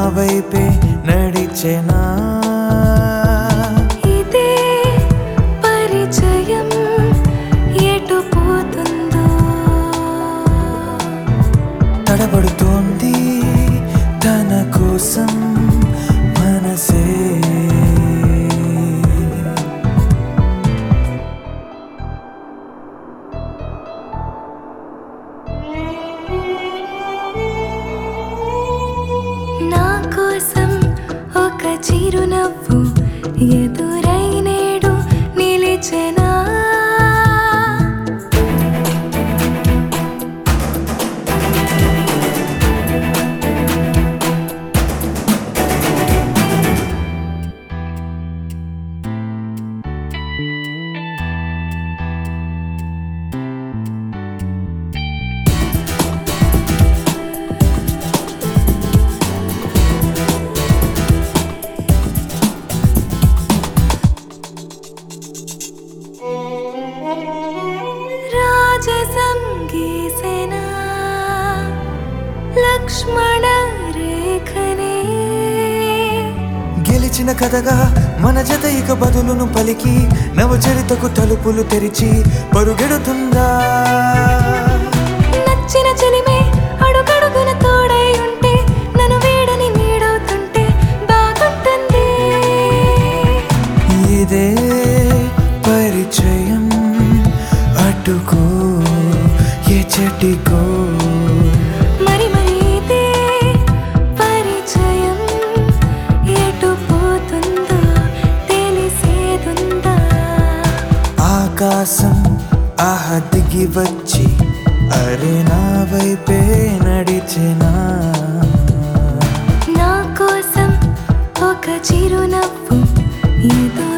వైపే నడిచెనా ఇదే పరిచయం ఎటు పోతుందో తడబడుతోంది తన కోసం మనసే నా కోసం ఒక చిరునవ్వు ఎదురై నేడు నిలిచెనా రాజసం గీసెనా లక్ష్మణ రేఖనే గెలిచిన కథగా మన జత ఇక బదులును పలికి నవచరితకు తలుపులు తెరిచి పరుగెడుతుందా నచ్చిన చెలిమే అడుగడుగున తోడై ఉంటే నన్ను వేడని నీడవుతుంటే బాగుంటుంది ఇదే పరిచయం అటుకో ఏ చెటికో మరి మరి ఇదే పరిచయం ఎటు పోతుందో తెలిసేదుందా ఆకాశం ఆహ దిగి వచ్చి అరే నా వైపే నడిచెనా నా కోసం ఒక చిరునవ్వు ఎదురై